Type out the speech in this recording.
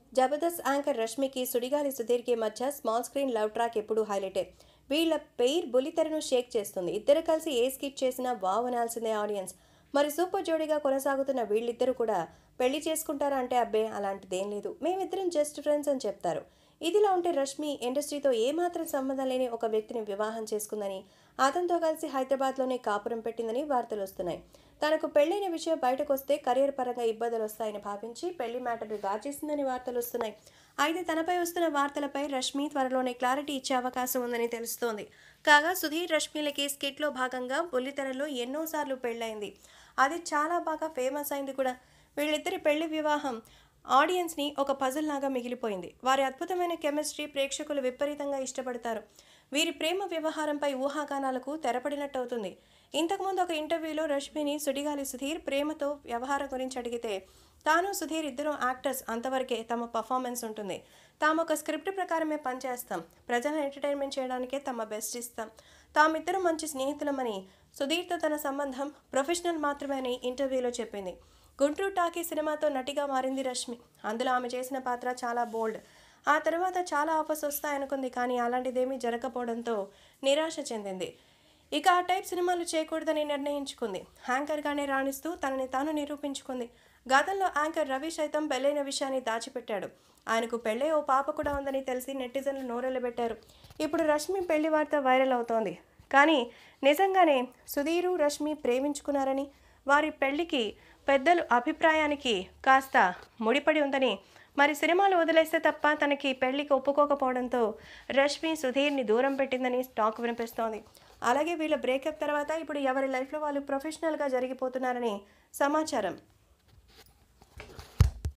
Jabardasth anchor రష్మికి సుడిగాలి సుధీర్కి మధ్య small screen love track ఎప్పుడు హైలైటే వీళ్ళ పెయిర్ బుల్లితెరను షేక్ చేస్తుంది ఇద్దరు కలిసి ఏ స్కిట్ చేసినా వావ్ అనాల్సిందే ఆడియన్స్ మరి సూపర్ జోడీగా కొనసాగుతున్న వీళ్ళిద్దరూ కూడా పెళ్లి చేసుకుంటారా అంటే అబ్బే అలాంటిదేం లేదు మేమిద్దరం జస్ట్ ఫ్రెండ్స్ అని చెప్తారు ఇదిలా ఉంటే రష్మి ఇండస్ట్రీతో ఏమాత్రం సంబంధం లేని ఒక వ్యక్తిని వివాహం చేసుకుందని అతనితో కలిసి హైదరాబాద్లోనే కాపురం పెట్టిందని వార్తలు వస్తున్నాయి తనకు పెళ్లైన విషయం బయటకు వస్తే కెరీర్ పరంగా ఇబ్బందులు వస్తాయని భావించి పెళ్లి మ్యాటర్ను దాచేసిందని వార్తలు వస్తున్నాయి అయితే తనపై వస్తున్న వార్తలపై రష్మి త్వరలోనే క్లారిటీ ఇచ్చే అవకాశం ఉందని తెలుస్తోంది కాగా సుధీర్ రష్మిలకి స్కిట్లో భాగంగా బుల్లితెరలో ఎన్నోసార్లు పెళ్ళైంది అది చాలా బాగా ఫేమస్ అయింది కూడా వీళ్ళిద్దరి పెళ్లి వివాహం ఆడియన్స్ని ఒక పజల్ లాగా మిగిలిపోయింది వారి అద్భుతమైన కెమిస్ట్రీ ప్రేక్షకులు విపరీతంగా ఇష్టపడతారు వీరి ప్రేమ వ్యవహారంపై ఊహాగానాలకు తెరపడినట్టు అవుతుంది ఇంతకుముందు ఒక ఇంటర్వ్యూలో రష్మిని సుడిగాలి సుధీర్ ప్రేమతో వ్యవహారం గురించి అడిగితే తాను సుధీర్ ఇద్దరు యాక్టర్స్ అంతవరకే తమ పర్ఫార్మెన్స్ ఉంటుంది తాము ఒక స్క్రిప్ట్ ప్రకారమే పనిచేస్తాం ప్రజలను ఎంటర్టైన్మెంట్ చేయడానికే తమ బెస్ట్ ఇస్తాం తామిద్దరం మంచి స్నేహితులమని సుధీర్తో తన సంబంధం ప్రొఫెషనల్ మాత్రమే అని ఇంటర్వ్యూలో చెప్పింది గుంటూరు టాకీ సినిమాతో నటిగా మారింది రష్మి అందులో ఆమె చేసిన పాత్ర చాలా బోల్డ్ ఆ తర్వాత చాలా ఆఫర్స్ వస్తాయనుకుంది కానీ అలాంటిదేమీ జరగకపోవడంతో నిరాశ చెందింది ఇక ఆ టైప్ సినిమాలు చేయకూడదని నిర్ణయించుకుంది యాంకర్గానే రాణిస్తూ తనని తాను నిరూపించుకుంది గతంలో యాంకర్ రవి సైతం పెళ్ళైన విషయాన్ని దాచిపెట్టాడు ఆయనకు పెళ్ళే ఓ పాప కూడా ఉందని తెలిసి నెటిజన్లు నోరెళ్ళబెట్టారు ఇప్పుడు రష్మి పెళ్లి వార్త వైరల్ అవుతోంది కానీ నిజంగానే సుధీరు రష్మి ప్రేమించుకున్నారని వారి పెళ్లికి పెద్దలు అభిప్రాయానికి కాస్త ముడిపడి ఉందని మరి సినిమాలు వదిలేస్తే తప్ప తనకి పెళ్లికి ఒప్పుకోకపోవడంతో రష్మి సుధీర్ని దూరం పెట్టిందని టాక్ వినిపిస్తోంది అలాగే వీళ్ళ బ్రేకప్ తర్వాత ఇప్పుడు ఎవరి లైఫ్లో వాళ్ళు ప్రొఫెషనల్గా జరిగిపోతున్నారని సమాచారం